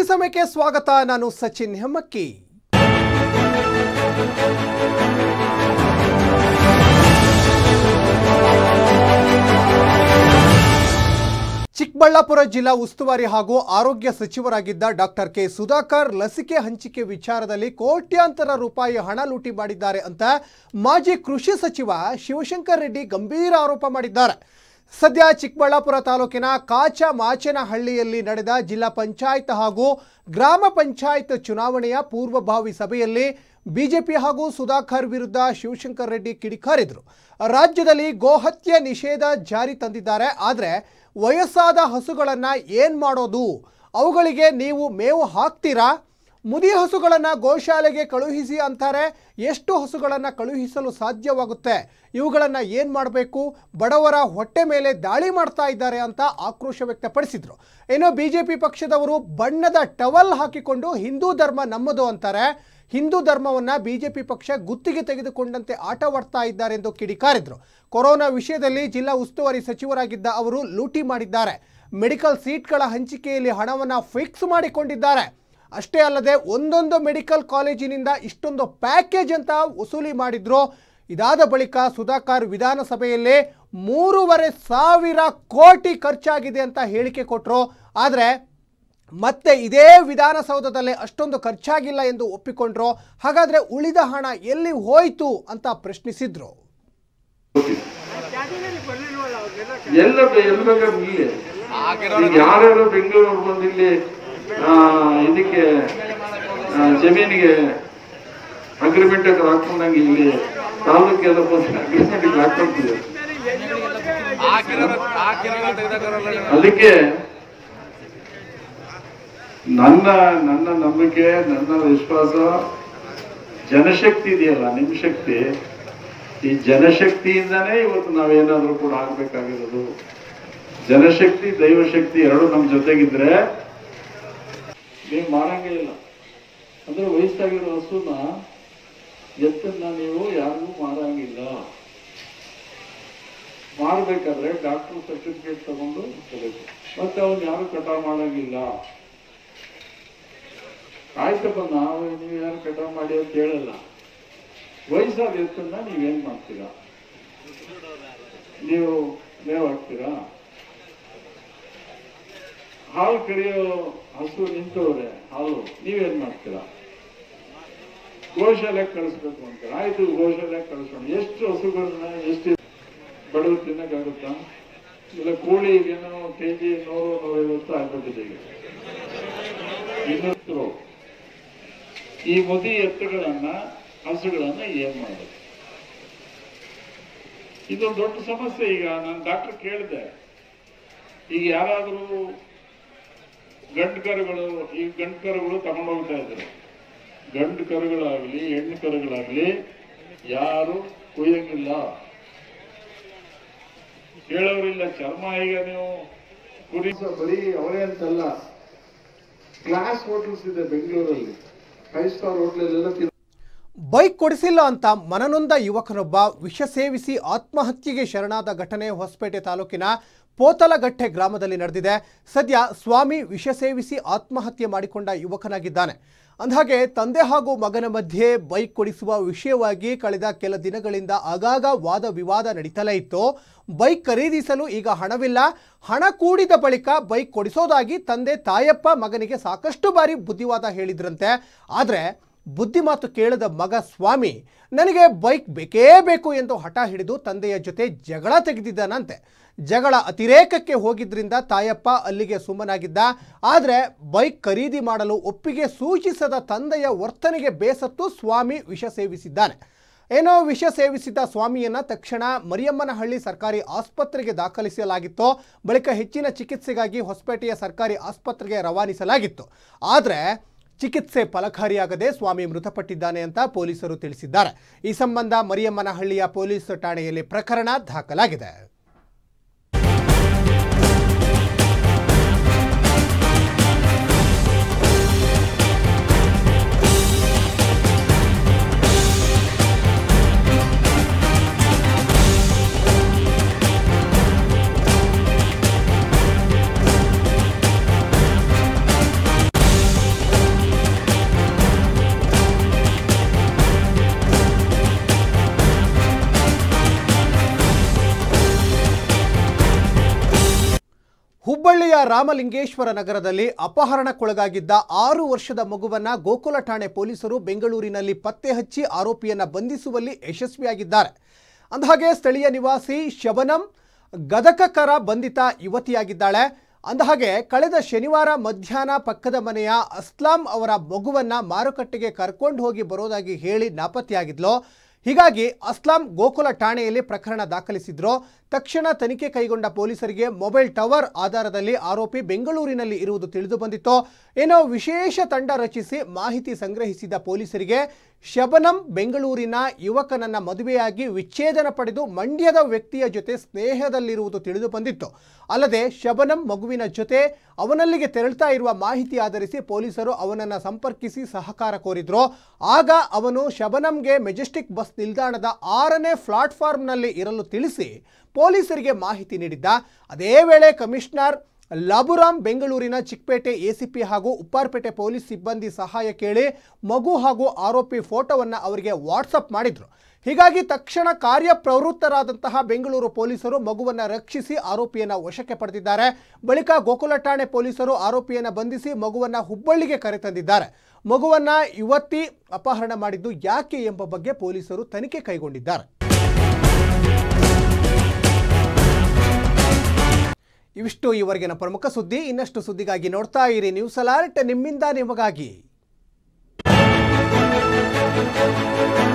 ಸಮಯಕ್ಕೆ ಸ್ವಾಗತ ನಾನು ಸಚಿನ್ ಹೆಮ್ಮಕ್ಕಿ ಚಿಕ್ಕಬಳ್ಳಾಪುರ ಜಿಲ್ಲಾ ಉಸ್ತುವಾರಿ ಹಾಗೂ ಆರೋಗ್ಯ ಸಚಿವರಾಗಿದ್ದ ಡಾಕ್ಟರ್ ಕೆ ಸುಧಾಕರ್ ಲಸಿಕೆ ಹಂಚಿಕೆ ವಿಚಾರದಲ್ಲಿ ಕೋಟ್ಯಾಂತರ ರೂಪಾಯಿ ಹಣ ಲೂಟಿ ಮಾಡಿದ್ದಾರೆ ಅಂತ ಮಾಜಿ ಕೃಷಿ ಸಚಿವ ಶಿವಶಂಕರ್ ರೆಡ್ಡಿ ಗಂಭೀರ ಆರೋಪ ಮಾಡಿದ್ದಾರೆ ಸದ್ಯ ಚಿಕ್ಕಬಳ್ಳಾಪುರ ತಾಲೂಕಿನ ಕಾಚ ಮಾಚನಹಳ್ಳಿಯಲ್ಲಿ ನಡೆದ ಜಿಲ್ಲಾ ಪಂಚಾಯತ್ ಹಾಗೂ ಗ್ರಾಮ ಪಂಚಾಯತ್ ಚುನಾವಣೆಯ ಪೂರ್ವಭಾವಿ ಸಭೆಯಲ್ಲಿ ಬಿಜೆಪಿ ಹಾಗೂ ಸುಧಾಕರ್ ವಿರುದ್ಧ ಶಿವಶಂಕರ್ ರೆಡ್ಡಿ ಕಿಡಿಕಾರಿದ್ರು ರಾಜ್ಯದಲ್ಲಿ ಗೋಹತ್ಯೆ ನಿಷೇಧ ಜಾರಿ ತಂದಿದ್ದಾರೆ ಆದರೆ ವಯಸ್ಸಾದ ಹಸುಗಳನ್ನು ಏನು ಮಾಡೋದು ಅವುಗಳಿಗೆ ನೀವು ಮೇವು ಹಾಕ್ತೀರಾ ಮುದಿ ಹಸುಗಳನ್ನು ಗೋಶಾಲೆಗೆ ಕಳುಹಿಸಿ ಅಂತಾರೆ ಎಷ್ಟು ಹಸುಗಳನ್ನು ಕಳುಹಿಸಲು ಸಾಧ್ಯವಾಗುತ್ತೆ ಇವುಗಳನ್ನು ಏನು ಮಾಡಬೇಕು ಬಡವರ ಹೊಟ್ಟೆ ಮೇಲೆ ದಾಳಿ ಮಾಡ್ತಾ ಇದ್ದಾರೆ ಅಂತ ಆಕ್ರೋಶ ವ್ಯಕ್ತಪಡಿಸಿದರು ಇನ್ನು ಬಿ ಜೆ ಪಿ ಪಕ್ಷದವರು ಬಣ್ಣದ ಟವಲ್ ಹಾಕಿಕೊಂಡು ಹಿಂದೂ ಧರ್ಮ ನಮ್ಮದು ಅಂತಾರೆ ಹಿಂದೂ ಧರ್ಮವನ್ನು ಬಿ ಜೆ ಪಿ ಪಕ್ಷ ಗುತ್ತಿಗೆ ತೆಗೆದುಕೊಂಡಂತೆ ಆಟವಾಡ್ತಾ ಇದ್ದಾರೆ ಎಂದು ಕಿಡಿಕಾರಿದರು ಕೊರೋನಾ ವಿಷಯದಲ್ಲಿ ಜಿಲ್ಲಾ ಉಸ್ತುವಾರಿ ಸಚಿವರಾಗಿದ್ದ ಅವರು ಲೂಟಿ ಮಾಡಿದ್ದಾರೆ ಮೆಡಿಕಲ್ ಸೀಟ್ಗಳ ಹಂಚಿಕೆಯಲ್ಲಿ ಹಣವನ್ನು ಫಿಕ್ಸ್ ಮಾಡಿಕೊಂಡಿದ್ದಾರೆ ಅಷ್ಟೇ ಅಲ್ಲದೆ ಒಂದೊಂದು ಮೆಡಿಕಲ್ ಕಾಲೇಜಿನಿಂದ ಇಷ್ಟೊಂದು ಪ್ಯಾಕೇಜ್ ಅಂತ ವಸೂಲಿ ಮಾಡಿದ್ರು ಇದಾದ ಬಳಿಕ ಸುಧಾಕರ್ ವಿಧಾನಸಭೆಯಲ್ಲಿ ಮೂರುವರೆ ಸಾವಿರ ಕೋಟಿ ಖರ್ಚಾಗಿದೆ ಅಂತ ಹೇಳಿಕೆ ಕೊಟ್ಟರು ಆದರೆ ಮತ್ತೆ ಇದೇ ವಿಧಾನಸೌಧದಲ್ಲಿ ಅಷ್ಟೊಂದು ಖರ್ಚಾಗಿಲ್ಲ ಎಂದು ಒಪ್ಪಿಕೊಂಡ್ರು ಹಾಗಾದರೆ ಉಳಿದ ಹಣ ಎಲ್ಲಿ ಹೋಯಿತು ಅಂತ ಪ್ರಶ್ನಿಸಿದ್ರು ಎಲ್ಲ ಬೆ- ಎಲ್ಲ ಬೇಕಾದ್ರೂ ಇಲ್ಲಿ ಈಗ ಯಾರ್ಯಾರು ಬೆಂಗಳೂರು ಬಂದು ಇಲ್ಲಿ ಆ, ಇದಕ್ಕೆ ಆ, ಜಮೀನಿಗೆ ಅಗ್ರಿಮೆಂಟ್ ಹಾಕೊಂಡಂಗೆ ಇಲ್ಲಿ ತಾಲೂಕೆಲ್ಲ ಬಂದು ಅಗ್ರಿಮೆಂಟ್ ಹಾಕೊಂತಿದೆ ಅದಕ್ಕೆ ನನ್ನ ನನ್ನ ನಂಬಿಕೆ ನನ್ನ ವಿಶ್ವಾಸ ಜನಶಕ್ತಿ ಇದೆಯಲ್ಲ ನಿಮ್ ಶಕ್ತಿ ಈ ಜನಶಕ್ತಿಯಿಂದನೇ ಇವತ್ತು ನಾವೇನಾದ್ರೂ ಕೂಡ ಆಗ್ಬೇಕಾಗಿರೋದು ಜನಶಕ್ತಿ ದೈವಶಕ್ತಿ ಎರಡು ನಮ್ಮ ಜೊತೆಗಿದ್ರೆ ನೀವು ಮಾಡಂಗೇ ಇಲ್ಲ ಅಂದ್ರೆ ವಯಸ್ಸಾಗಿರೋ ಹಸುನ ಎತ್ತನ್ನ ನೀವು ಯಾರಿಗೂ ಮಾರಂಗಿಲ್ಲ ಮಾಡ್ಬೇಕಾದ್ರೆ ಡಾಕ್ಟರ್ ಸರ್ಟಿಫಿಕೇಟ್ ತಗೊಂಡು ಹೋಗ್ಬೇಕು ಮತ್ತೆ ಅವ್ನು ಯಾರು ಕಟಾವ್ ಮಾಡಂಗಿಲ್ಲ ಆಯ್ತಪ್ಪ ನಾವು ನೀವು ಯಾರು ಕಟಾವ್ ಮಾಡಿ ಅಂತ ಹೇಳಲ್ಲ ವಯಸ್ಸಾದ ಎತ್ತನ್ನ ನೀವೇನ್ ಮಾಡ್ತೀರಾ ನೀವು ಮೇವ್ ಹಾಕ್ತೀರಾ ಹಾಲು ಕರಿಯೋ ಹಸು ನಿಂತವ್ರೆ ಹಾಲು ನೀವೇನ್ ಮಾಡ್ತೀರಾ ಗೋಶಾಲೆಗೆ ಕಳಿಸ್ಬೇಕು ಅಂತಾರೆ ಆಯ್ತು ಗೋಶಾಲೆಗೆ ಕಳಿಸೋಣ ಎಷ್ಟು ಹಸುಗಳನ್ನ ಎಷ್ಟು ಬಡವರು ತಿನ್ನಕ್ಕಾಗುತ್ತಾ ಇಲ್ಲ ಕೋಳಿ ಏನೋ ಕೆಜಿ ನೂರು ನೂರೈವತ್ತು ಆಗ್ಬಿಟ್ಟಿದೆ ಈಗ ಇನ್ನೊಂದು ಈ ಮುದಿ ಎತ್ತುಗಳನ್ನ ಹಸುಗಳನ್ನ ಏನ್ ಮಾಡೋದು ಇದೊಂದು ದೊಡ್ಡ ಸಮಸ್ಯೆ ಈಗ ನಾನು ಡಾಕ್ಟರ್ ಕೇಳಿದೆ ಈಗ ಯಾರಾದ್ರೂ ಗಂಡು ಕರುಗಳು ಈ ಗಂಡು ಕರುಗಳು ತಗೊಂಡು ಹೋಗ್ತಾ ಇದ್ರು ಗಂಡು ಕರುಗಳಾಗ್ಲಿ ಹೆಣ್ಣು ಕರುಗಳಾಗ್ಲಿ ಯಾರು ಕುಯ್ಯಂಗಿಲ್ಲ ಕೇಳೋರಿಲ್ಲ ಚರ್ಮ ಈಗ ನೀವು ಕುರಿ ಬರೀ ಅವರೇ ಅಂತಲ್ಲ ಕ್ಲಾಸ್ ಹೋಟೆಲ್ಸ್ ಇದೆ ಬೆಂಗಳೂರಲ್ಲಿ ಫೈವ್ ಸ್ಟಾರ್ ಹೋಟ್ಲಲ್ಲೆಲ್ಲ ತಿನ್ ಬೈಕ್ ಕೊಡಿಸಿಲ್ಲ ಅಂತ ಮನನೊಂದ ಯುವಕನೊಬ್ಬ ವಿಷ ಸೇವಿಸಿ ಆತ್ಮಹತ್ಯೆಗೆ ಶರಣಾದ ಘಟನೆ ಹೊಸಪೇಟೆ ತಾಲೂಕಿನ ಪೋತಲಗಟ್ಟೆ ಗ್ರಾಮದಲ್ಲಿ ನಡೆದಿದೆ ಸದ್ಯ ಸ್ವಾಮಿ ವಿಷ ಸೇವಿಸಿ ಆತ್ಮಹತ್ಯೆ ಮಾಡಿಕೊಂಡ ಯುವಕನಾಗಿದ್ದಾನೆ ಅಂದಹಾಗೆ ತಂದೆ ಹಾಗೂ ಮಗನ ಮಧ್ಯೆ ಬೈಕ್ ಕೊಡಿಸುವ ವಿಷಯವಾಗಿ ಕಳೆದ ಕೆಲ ದಿನಗಳಿಂದ ಆಗಾಗ ವಾದ ವಿವಾದ ನಡೀತಲೇ ಇತ್ತು ಬೈಕ್ ಖರೀದಿಸಲು ಈಗ ಹಣವಿಲ್ಲ ಹಣ ಕೂಡಿದ ಬಳಿಕ ಬೈಕ್ ಕೊಡಿಸೋದಾಗಿ ತಂದೆ ತಾಯಪ್ಪ ಮಗನಿಗೆ ಸಾಕಷ್ಟು ಬಾರಿ ಬುದ್ಧಿವಾದ ಹೇಳಿದ್ರಂತೆ ಆದರೆ ಬುದ್ಧಿಮಾತು ಕೇಳದ ಮಗ ಸ್ವಾಮಿ ನನಗೆ ಬೈಕ್ ಬೇಕೇ ಬೇಕು ಎಂದು ಹಠ ಹಿಡಿದು ತಂದೆಯ ಜೊತೆ ಜಗಳ ತೆಗೆದಿದ್ದಾನಂತೆ ಜಗಳ ಅತಿರೇಕಕ್ಕೆ ಹೋಗಿದ್ರಿಂದ ತಾಯಪ್ಪ ಅಲ್ಲಿಗೆ ಸುಮ್ಮನಾಗಿದ್ದ ಆದರೆ ಬೈಕ್ ಖರೀದಿ ಮಾಡಲು ಒಪ್ಪಿಗೆ ಸೂಚಿಸದ ತಂದೆಯ ವರ್ತನೆಗೆ ಬೇಸತ್ತು ಸ್ವಾಮಿ ವಿಷ ಸೇವಿಸಿದ್ದಾನೆ ಏನೋ ವಿಷ ಸೇವಿಸಿದ ಸ್ವಾಮಿಯನ್ನ ತಕ್ಷಣ ಮರಿಯಮ್ಮನಹಳ್ಳಿ ಸರ್ಕಾರಿ ಆಸ್ಪತ್ರೆಗೆ ದಾಖಲಿಸಲಾಗಿತ್ತು ಬಳಿಕ ಹೆಚ್ಚಿನ ಚಿಕಿತ್ಸೆಗಾಗಿ ಹೊಸಪೇಟೆಯ ಸರ್ಕಾರಿ ಆಸ್ಪತ್ರೆಗೆ ರವಾನಿಸಲಾಗಿತ್ತು ಆದರೆ ಚಿಕಿತ್ಸೆ ಫಲಕಾರಿಯಾಗದೆ ಸ್ವಾಮಿ ಮೃತಪಟ್ಟಿದ್ದಾನೆ ಅಂತ ಪೊಲೀಸರು ತಿಳಿಸಿದ್ದಾರೆ ಈ ಸಂಬಂಧ ಮರಿಯಮ್ಮನಹಳ್ಳಿಯ ಪೊಲೀಸ್ ಠಾಣೆಯಲ್ಲಿ ಪ್ರಕರಣ ದಾಖಲಾಗಿದೆ ರಾಮಲಿಂಗೇಶ್ವರ ನಗರದಲ್ಲಿ ಅಪಹರಣಕ್ಕೊಳಗಾಗಿದ್ದ ಆರು ವರ್ಷದ ಮಗುವನ್ನ ಗೋಕುಲ ಠಾಣೆ ಪೊಲೀಸರು ಬೆಂಗಳೂರಿನಲ್ಲಿ ಪತ್ತೆ ಹಚ್ಚಿ ಆರೋಪಿಯನ್ನ ಬಂಧಿಸುವಲ್ಲಿ ಯಶಸ್ವಿಯಾಗಿದ್ದಾರೆ ಅಂದಹಾಗೆ ಸ್ಥಳೀಯ ನಿವಾಸಿ ಶಬನಂ ಗದಕಕರ ಬಂಧಿತ ಯುವತಿಯಾಗಿದ್ದಾಳೆ ಅಂದಹಾಗೆ ಕಳೆದ ಶನಿವಾರ ಮಧ್ಯಾಹ್ನ ಪಕ್ಕದ ಮನೆಯ ಅಸ್ಲಾಂ ಅವರ ಮಗುವನ್ನ ಮಾರುಕಟ್ಟೆಗೆ ಕರ್ಕೊಂಡು ಹೋಗಿ ಬರೋದಾಗಿ ಹೇಳಿ ನಾಪತ್ತೆಯಾಗಿದ್ಲು ಹೀಗಾಗಿ ಅಸ್ಲಾಂ ಗೋಕುಲ ಠಾಣೆಯಲ್ಲಿ ಪ್ರಕರಣ ದಾಖಲಿಸಿದ್ರು ತಕ್ಷಣ ತನಿಖೆ ಕೈಗೊಂಡ ಪೊಲೀಸರಿಗೆ ಮೊಬೈಲ್ ಟವರ್ ಆಧಾರದಲ್ಲಿ ಆರೋಪಿ ಬೆಂಗಳೂರಿನಲ್ಲಿ ಇರುವುದು ತಿಳಿದು ಬಂದಿತ್ತು ಏನೋ ವಿಶೇಷ ತಂಡ ರಚಿಸಿ ಮಾಹಿತಿ ಸಂಗ್ರಹಿಸಿದ ಪೊಲೀಸರಿಗೆ ಶಬನಂ ಬೆಂಗಳೂರಿನ ಯುವಕನನ್ನ ಮದುವೆಯಾಗಿ ವಿಚ್ಛೇದನ ಪಡೆದು ಮಂಡ್ಯದ ವ್ಯಕ್ತಿಯ ಜೊತೆ ಸ್ನೇಹದಲ್ಲಿರುವುದು ತಿಳಿದು ಬಂದಿತ್ತು ಅಲ್ಲದೆ ಶಬನಂ ಮಗುವಿನ ಜೊತೆ ಅವನಲ್ಲಿಗೆ ತೆರಳ್ತಾ ಇರುವ ಮಾಹಿತಿ ಆಧರಿಸಿ ಪೊಲೀಸರು ಅವನನ್ನ ಸಂಪರ್ಕಿಸಿ ಸಹಕಾರ ಕೋರಿದ್ರು ಆಗ ಅವನು ಶಬನಂಗೆ ಮೆಜೆಸ್ಟಿಕ್ ಬಸ್ ನಿಲ್ದಾಣದ ಆರನೇ ಪ್ಲಾಟ್ಫಾರ್ಮ್ನಲ್ಲಿ ಇರಲು ತಿಳಿಸಿ ಪೊಲೀಸರಿಗೆ ಮಾಹಿತಿ ನೀಡಿದ್ದ ಅದೇ ವೇಳೆ ಕಮಿಷನರ್ ಲಾಬುರಾಮ್ ಬೆಂಗಳೂರಿನ ಚಿಕ್ಕಪೇಟೆ ಎಸಿಪಿ ಹಾಗೂ ಉಪ್ಪಾರಪೇಟೆ ಪೊಲೀಸ್ ಸಿಬ್ಬಂದಿ ಸಹಾಯ ಕೇಳಿ ಮಗು ಹಾಗೂ ಆರೋಪಿ ಫೋಟೋವನ್ನು ಅವರಿಗೆ ವಾಟ್ಸಪ್ ಮಾಡಿದ್ರು ಹೀಗಾಗಿ ತಕ್ಷಣ ಕಾರ್ಯಪ್ರವೃತ್ತರಾದಂತಹ ಬೆಂಗಳೂರು ಪೊಲೀಸರು ಮಗುವನ್ನು ರಕ್ಷಿಸಿ ಆರೋಪಿಯನ್ನು ವಶಕ್ಕೆ ಪಡೆದಿದ್ದಾರೆ ಬಳಿಕ ಗೋಕುಲ ಠಾಣೆ ಪೊಲೀಸರು ಆರೋಪಿಯನ್ನು ಬಂಧಿಸಿ ಮಗುವನ್ನು ಹುಬ್ಬಳ್ಳಿಗೆ ಕರೆತಂದಿದ್ದಾರೆ ಮಗುವನ್ನು ಯುವತಿ ಅಪಹರಣ ಮಾಡಿದ್ದು ಯಾಕೆ ಎಂಬ ಬಗ್ಗೆ ಪೊಲೀಸರು ತನಿಖೆ ಕೈಗೊಂಡಿದ್ದಾರೆ ಇವಿಷ್ಟು ಈವರೆಗಿನ ಪ್ರಮುಖ ಸುದ್ದಿ ಇನ್ನಷ್ಟು ಸುದ್ದಿಗಾಗಿ ನೋಡ್ತಾ ಇರಿ ನ್ಯೂಸ್ ಅಲರ್ಟ್ ನಿಮ್ಮಿಂದ ನಿಮಗಾಗಿ